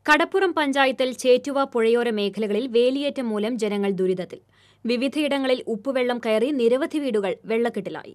കടപ്പുറം പഞ്ചായത്തിൽ ചേറ്റുവ പുഴയോര മേഖലകളിൽ വേലിയേറ്റം മൂലം ജനങ്ങൾ ദുരിതത്തിൽ വിവിധയിടങ്ങളിൽ ഉപ്പുവെള്ളം കയറി നിരവധി വീടുകൾ വെള്ളക്കെട്ടിലായി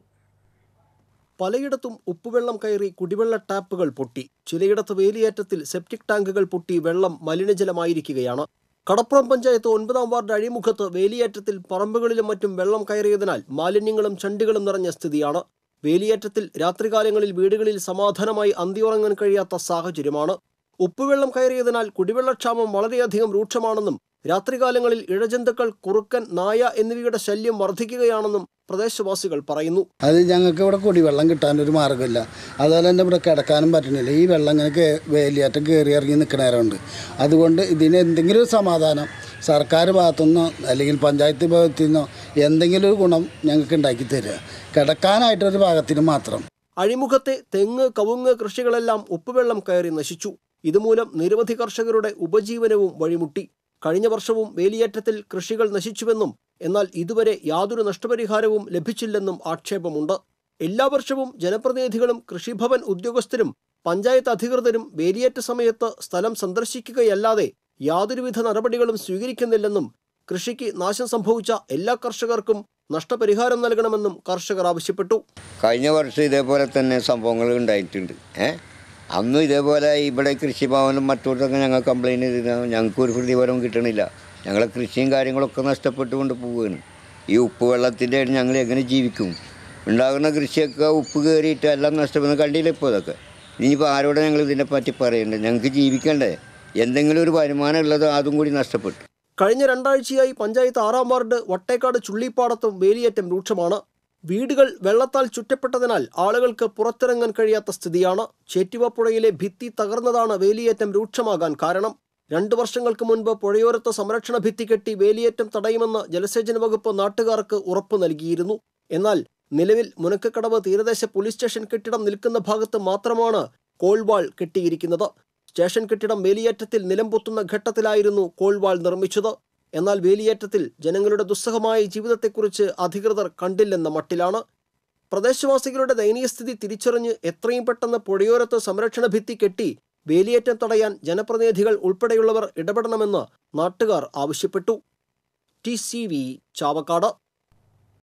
പലയിടത്തും ഉപ്പുവെള്ളം കയറി കുടിവെള്ള ടാപ്പുകൾ പൊട്ടി ചിലയിടത്ത് വേലിയേറ്റത്തിൽ സെപ്റ്റിക് ടാങ്കുകൾ പൊട്ടി വെള്ളം മലിനജലമായിരിക്കുകയാണ് കടപ്പുറം പഞ്ചായത്ത് ഒൻപതാം വാർഡ് അഴിമുഖത്ത് വേലിയേറ്റത്തിൽ പറമ്പുകളിലും മറ്റും വെള്ളം കയറിയതിനാൽ മാലിന്യങ്ങളും ചണ്ടികളും നിറഞ്ഞ സ്ഥിതിയാണ് വേലിയേറ്റത്തിൽ രാത്രികാലങ്ങളിൽ വീടുകളിൽ സമാധാനമായി അന്തിയുറങ്ങാൻ കഴിയാത്ത സാഹചര്യമാണ് ഉപ്പുവെള്ളം കയറിയതിനാൽ കുടിവെള്ളക്ഷാമം വളരെയധികം രൂക്ഷമാണെന്നും രാത്രികാലങ്ങളിൽ ഇഴജന്തുക്കൾ കുറുക്കൻ നായ എന്നിവയുടെ ശല്യം വർദ്ധിക്കുകയാണെന്നും പ്രദേശവാസികൾ പറയുന്നു അത് ഞങ്ങൾക്ക് ഇവിടെ കുടിവെള്ളം കിട്ടാനൊരു മാർഗ്ഗമില്ല അതുപോലെ തന്നെ ഇവിടെ കിടക്കാനും പറ്റുന്നില്ല ഈ വെള്ളം ഇങ്ങനെ കേ വേലിയേറ്റം കയറി ഇറങ്ങി നിൽക്കണേരമുണ്ട് അതുകൊണ്ട് ഇതിന് എന്തെങ്കിലും ഒരു സമാധാനം സർക്കാർ ഭാഗത്തുനിന്നോ അല്ലെങ്കിൽ പഞ്ചായത്ത് ഭാഗത്തു നിന്നോ എന്തെങ്കിലും ഒരു ഗുണം ഞങ്ങൾക്ക് ഉണ്ടാക്കി തരിക കിടക്കാനായിട്ടൊരു ഭാഗത്തിന് മാത്രം അഴിമുഖത്തെ തെങ്ങ് കവുങ്ങ് കൃഷികളെല്ലാം ഉപ്പുവെള്ളം കയറി നശിച്ചു ഇതുമൂലം നിരവധി കർഷകരുടെ ഉപജീവനവും വഴിമുട്ടി കഴിഞ്ഞ വർഷവും വേലിയേറ്റത്തിൽ കൃഷികൾ നശിച്ചുവെന്നും എന്നാൽ ഇതുവരെ യാതൊരു നഷ്ടപരിഹാരവും ലഭിച്ചില്ലെന്നും ആക്ഷേപമുണ്ട് എല്ലാ വർഷവും ജനപ്രതിനിധികളും കൃഷിഭവൻ ഉദ്യോഗസ്ഥരും പഞ്ചായത്ത് അധികൃതരും വേലിയേറ്റ സമയത്ത് സ്ഥലം സന്ദർശിക്കുകയല്ലാതെ യാതൊരുവിധ നടപടികളും സ്വീകരിക്കുന്നില്ലെന്നും കൃഷിക്ക് നാശം സംഭവിച്ച എല്ലാ കർഷകർക്കും നഷ്ടപരിഹാരം നൽകണമെന്നും കർഷകർ ആവശ്യപ്പെട്ടു കഴിഞ്ഞ വർഷം ഇതേപോലെ തന്നെ സംഭവങ്ങൾ ഉണ്ടായിട്ടുണ്ട് ഏ അന്നും ഇതേപോലെ ഇവിടെ കൃഷിഭവനും മറ്റോടത്തൊക്കെ ഞങ്ങൾ കംപ്ലൈൻറ്റ് ചെയ്തിരുന്നു ഞങ്ങൾക്ക് ഒരു പ്രതിഫലവും കിട്ടണില്ല ഞങ്ങളെ കൃഷിയും കാര്യങ്ങളൊക്കെ നഷ്ടപ്പെട്ടുകൊണ്ട് പോവുകയാണ് ഈ ഉപ്പ് വെള്ളത്തിൻ്റെ ഞങ്ങൾ എങ്ങനെ ജീവിക്കും ഉണ്ടാകുന്ന കൃഷിയൊക്കെ ഉപ്പ് കയറിയിട്ട് എല്ലാം നഷ്ടപ്പെടുന്നത് കണ്ടില്ല ഇപ്പോൾ ഇതൊക്കെ ഇനിയിപ്പോൾ ആരോടെ ഞങ്ങൾ ഇതിനെ പറ്റി പറയണ്ടേ ഞങ്ങൾക്ക് ജീവിക്കണ്ടേ എന്തെങ്കിലും ഒരു വരുമാനം ഉള്ളത് അതും കൂടി നഷ്ടപ്പെട്ടു കഴിഞ്ഞ രണ്ടാഴ്ചയായി പഞ്ചായത്ത് ആറാം വാർഡ് വട്ടേക്കാട് ചുള്ളിപ്പാടത്തും വേലിയേറ്റം രൂക്ഷമാണ് വീടുകൾ വെള്ളത്താൽ ചുറ്റപ്പെട്ടതിനാൽ ആളുകൾക്ക് പുറത്തിറങ്ങാൻ കഴിയാത്ത സ്ഥിതിയാണ് ചേറ്റുവ പുഴയിലെ ഭിത്തി തകർന്നതാണ് വേലിയേറ്റം രൂക്ഷമാകാൻ കാരണം രണ്ടു വർഷങ്ങൾക്ക് മുൻപ് പുഴയോരത്ത് സംരക്ഷണ ഭിത്തി കെട്ടി വേലിയേറ്റം തടയുമെന്ന് ജലസേചന വകുപ്പ് നാട്ടുകാർക്ക് ഉറപ്പു നൽകിയിരുന്നു എന്നാൽ നിലവിൽ മുനക്കക്കടവ് തീരദേശ പോലീസ് സ്റ്റേഷൻ കെട്ടിടം നിൽക്കുന്ന ഭാഗത്ത് മാത്രമാണ് കോൾവാൾ കെട്ടിയിരിക്കുന്നത് സ്റ്റേഷൻ കെട്ടിടം വേലിയേറ്റത്തിൽ നിലംപൊത്തുന്ന ഘട്ടത്തിലായിരുന്നു കോൾവാൾ നിർമ്മിച്ചത് എന്നാൽ വേലിയേറ്റത്തിൽ ജനങ്ങളുടെ ദുസ്സഹമായ ജീവിതത്തെക്കുറിച്ച് അധികൃതർ കണ്ടില്ലെന്ന മട്ടിലാണ് പ്രദേശവാസികളുടെ ദയനീയസ്ഥിതി തിരിച്ചറിഞ്ഞ് എത്രയും പെട്ടെന്ന് പുഴയോരത്ത് സംരക്ഷണ ഭിത്തി കെട്ടി വേലിയേറ്റം തടയാൻ ജനപ്രതിനിധികൾ ഉൾപ്പെടെയുള്ളവർ ഇടപെടണമെന്ന് നാട്ടുകാർ ആവശ്യപ്പെട്ടു ടി സി വി ചാവക്കാട്